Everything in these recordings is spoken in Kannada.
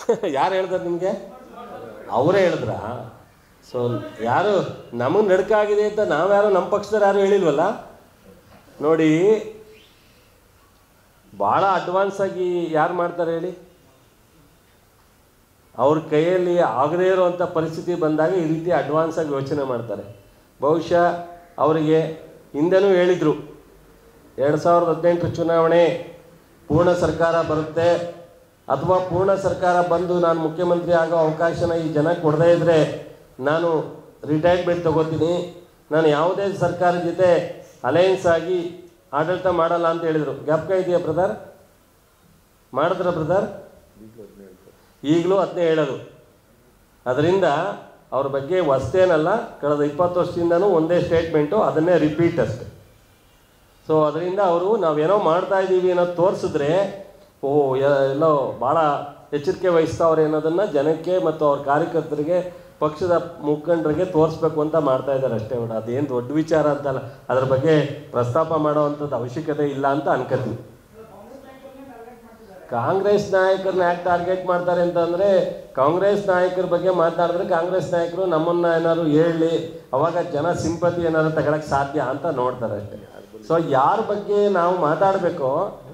ಯಾರು ಹೇಳ್ದಾರೆ ನಿಮಗೆ ಅವರೇ ಹೇಳಿದ್ರ ಸೊ ಯಾರು ನಮಗೆ ನಡ್ಕಾಗಿದೆ ಅಂತ ನಾವ್ಯಾರು ನಮ್ಮ ಪಕ್ಷದವ್ರು ಯಾರು ಹೇಳಿಲ್ವಲ್ಲ ನೋಡಿ ಭಾಳ ಅಡ್ವಾನ್ಸ್ ಆಗಿ ಯಾರು ಮಾಡ್ತಾರೆ ಹೇಳಿ ಅವ್ರ ಕೈಯಲ್ಲಿ ಆಗದೇ ಇರುವಂಥ ಪರಿಸ್ಥಿತಿ ಬಂದಾಗ ಈ ರೀತಿ ಅಡ್ವಾನ್ಸ್ ಆಗಿ ಯೋಚನೆ ಮಾಡ್ತಾರೆ ಬಹುಶಃ ಅವರಿಗೆ ಹಿಂದೆನೂ ಹೇಳಿದರು ಎರಡು ಸಾವಿರದ ಹದಿನೆಂಟರ ಚುನಾವಣೆ ಪೂರ್ಣ ಸರ್ಕಾರ ಬರುತ್ತೆ ಅಥವಾ ಪೂರ್ಣ ಸರ್ಕಾರ ಬಂದು ನಾನು ಮುಖ್ಯಮಂತ್ರಿ ಆಗೋ ಅವಕಾಶನ ಈ ಜನ ಕೊಡದೇ ಇದ್ದರೆ ನಾನು ರಿಟೈರ್ಮೆಂಟ್ ತಗೋತೀನಿ ನಾನು ಯಾವುದೇ ಸರ್ಕಾರದ ಜೊತೆ ಅಲಯನ್ಸ್ ಆಗಿ ಆಡಳಿತ ಮಾಡಲ್ಲ ಅಂತ ಹೇಳಿದರು ಜ್ಞಾಪಕ ಇದೆಯಾ ಬ್ರದರ್ ಮಾಡಿದ್ರ ಬ್ರದರ್ ಈಗಲೂ ಅದನ್ನೇ ಹೇಳೋದು ಅದರಿಂದ ಅವ್ರ ಬಗ್ಗೆ ಹೊಸ್ತೇನಲ್ಲ ಕಳೆದ ಇಪ್ಪತ್ತು ವರ್ಷದಿಂದನೂ ಒಂದೇ ಸ್ಟೇಟ್ಮೆಂಟು ಅದನ್ನೇ ರಿಪೀಟ್ ಅಷ್ಟೆ ಸೊ ಅದರಿಂದ ಅವರು ನಾವೇನೋ ಮಾಡ್ತಾ ಇದ್ದೀವಿ ಅನ್ನೋದು ತೋರಿಸಿದ್ರೆ ಓ ಯ- ಎಲ್ಲೋ ಭಾಳ ಎಚ್ಚರಿಕೆ ವಹಿಸ್ತಾವ್ರೆ ಅನ್ನೋದನ್ನು ಜನಕ್ಕೆ ಮತ್ತು ಅವ್ರ ಕಾರ್ಯಕರ್ತರಿಗೆ ಪಕ್ಷದ ಮುಖಂಡರಿಗೆ ತೋರಿಸ್ಬೇಕು ಅಂತ ಮಾಡ್ತಾ ಇದ್ದಾರೆ ಅಷ್ಟೇ ಬಿಡ ಅದೇನು ದೊಡ್ಡ ವಿಚಾರ ಅಂತಲ್ಲ ಅದ್ರ ಬಗ್ಗೆ ಪ್ರಸ್ತಾಪ ಮಾಡೋವಂಥದ್ದು ಅವಶ್ಯಕತೆ ಇಲ್ಲ ಅಂತ ಅನ್ಕೋತೀವಿ ಕಾಂಗ್ರೆಸ್ ನಾಯಕರನ್ನ ಯಾಕೆ ಟಾರ್ಗೆಟ್ ಮಾಡ್ತಾರೆ ಅಂತಂದ್ರೆ ಕಾಂಗ್ರೆಸ್ ನಾಯಕರ ಬಗ್ಗೆ ಮಾತನಾಡಿದ್ರೆ ಕಾಂಗ್ರೆಸ್ ನಾಯಕರು ನಮ್ಮನ್ನ ಏನಾದ್ರು ಹೇಳಿ ಅವಾಗ ಜನ ಸಿಂಪತಿ ಏನಾದ್ರು ತಗೊಳಕ್ ಸಾಧ್ಯ ಅಂತ ನೋಡ್ತಾರೆ ಅಷ್ಟೇ ಸೊ ಯಾರ ಬಗ್ಗೆ ನಾವು ಮಾತಾಡಬೇಕು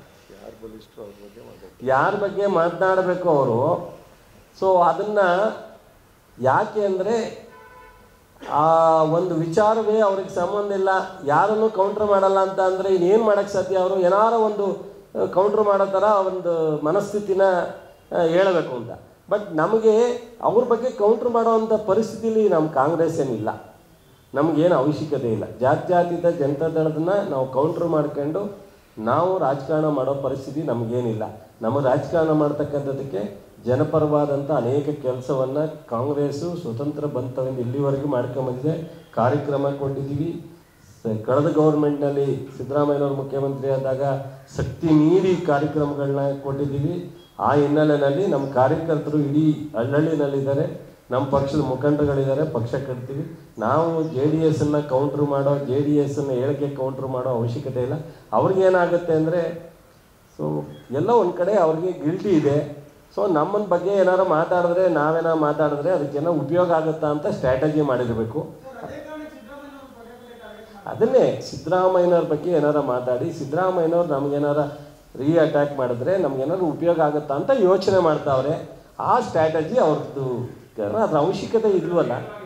ಯಾರ ಬಗ್ಗೆ ಮಾತನಾಡಬೇಕು ಅವರು ಸೊ ಅದನ್ನ ಯಾಕೆ ಅಂದರೆ ಆ ಒಂದು ವಿಚಾರವೇ ಅವ್ರಿಗೆ ಸಂಬಂಧ ಇಲ್ಲ ಯಾರನ್ನು ಕೌಂಟರ್ ಮಾಡಲ್ಲ ಅಂತ ಅಂದರೆ ಇನ್ನೇನು ಮಾಡೋಕ್ಕೆ ಸಾಧ್ಯ ಅವರು ಏನಾರ ಒಂದು ಕೌಂಟ್ರ್ ಮಾಡೋ ಥರ ಒಂದು ಮನಸ್ಥಿತಿನ ಆ, ಹೇಳಬೇಕು ಅಂತ ಬಟ್ ನಮಗೆ ಅವ್ರ ಬಗ್ಗೆ ಕೌಂಟ್ರ್ ಮಾಡೋವಂಥ ಪರಿಸ್ಥಿತಿಲಿ ನಮ್ಮ ಕಾಂಗ್ರೆಸ್ ಏನಿಲ್ಲ ನಮಗೇನು ಅವಶ್ಯಕತೆ ಇಲ್ಲ ಜಾತ್ಯತೀತ ಜನತಾ ದಳದನ್ನ ನಾವು ಕೌಂಟ್ರ್ ಮಾಡ್ಕೊಂಡು ನಾವು ರಾಜಕಾರಣ ಮಾಡೋ ಪರಿಸ್ಥಿತಿ ನಮಗೇನಿಲ್ಲ ನಮಗೆ ರಾಜಕಾರಣ ಮಾಡ್ತಕ್ಕಂಥದ್ದಕ್ಕೆ ಜನಪರವಾದಂಥ ಅನೇಕ ಕೆಲಸವನ್ನು ಕಾಂಗ್ರೆಸ್ಸು ಸ್ವತಂತ್ರ ಬಂತವಿಂದ ಇಲ್ಲಿವರೆಗೂ ಮಾಡ್ಕೊಂಬಂದಿದೆ ಕಾರ್ಯಕ್ರಮ ಕೊಟ್ಟಿದ್ದೀವಿ ಸ- ಕಳೆದ ಗೌರ್ಮೆಂಟ್ನಲ್ಲಿ ಸಿದ್ದರಾಮಯ್ಯನವರು ಮುಖ್ಯಮಂತ್ರಿ ಆದಾಗ ಶಕ್ತಿ ಮೀರಿ ಕಾರ್ಯಕ್ರಮಗಳನ್ನ ಕೊಟ್ಟಿದ್ದೀವಿ ಆ ಹಿನ್ನೆಲೆಯಲ್ಲಿ ನಮ್ಮ ಕಾರ್ಯಕರ್ತರು ಇಡೀ ಹಳ್ಳಹಳ್ಳಿನಲ್ಲಿದ್ದಾರೆ ನಮ್ಮ ಪಕ್ಷದ ಮುಖಂಡರುಗಳಿದ್ದಾರೆ ಪಕ್ಷ ಕಟ್ತೀವಿ ನಾವು ಜೆ ಡಿ ಎಸ್ಸನ್ನು ಕೌಂಟ್ರ್ ಮಾಡೋ ಜೆ ಡಿ ಎಸ್ಸನ್ನು ಹೇಳಿಕೆ ಕೌಂಟ್ರ್ ಮಾಡೋ ಅವಶ್ಯಕತೆ ಇಲ್ಲ ಅವ್ರಿಗೇನಾಗುತ್ತೆ ಅಂದರೆ ಸೊ ಎಲ್ಲೋ ಒಂದು ಕಡೆ ಅವ್ರಿಗೆ ಗಿಲ್ಟಿ ಇದೆ ಸೊ ನಮ್ಮನ ಬಗ್ಗೆ ಏನಾರು ಮಾತಾಡಿದ್ರೆ ನಾವೇನಾರು ಮಾತಾಡಿದ್ರೆ ಅದಕ್ಕೇನೋ ಉಪಯೋಗ ಆಗುತ್ತಾ ಅಂತ ಸ್ಟ್ರಾಟಜಿ ಮಾಡಿರಬೇಕು ಅದನ್ನೇ ಸಿದ್ದರಾಮಯ್ಯನವ್ರ ಬಗ್ಗೆ ಏನಾರ ಮಾತಾಡಿ ಸಿದ್ದರಾಮಯ್ಯನವ್ರು ನಮ್ಗೇನಾರ ರೀ ಅಟ್ಯಾಕ್ ಮಾಡಿದ್ರೆ ನಮ್ಗೇನಾದ್ರು ಉಪಯೋಗ ಆಗುತ್ತಾ ಅಂತ ಯೋಚನೆ ಮಾಡ್ತಾವ್ರೆ ಆ ಸ್ಟ್ರಾಟಜಿ ಅವ್ರದ್ದು ಅದ್ರ ಅವಶ್ಯಕತೆ ಇಲ್ವಲ್ಲ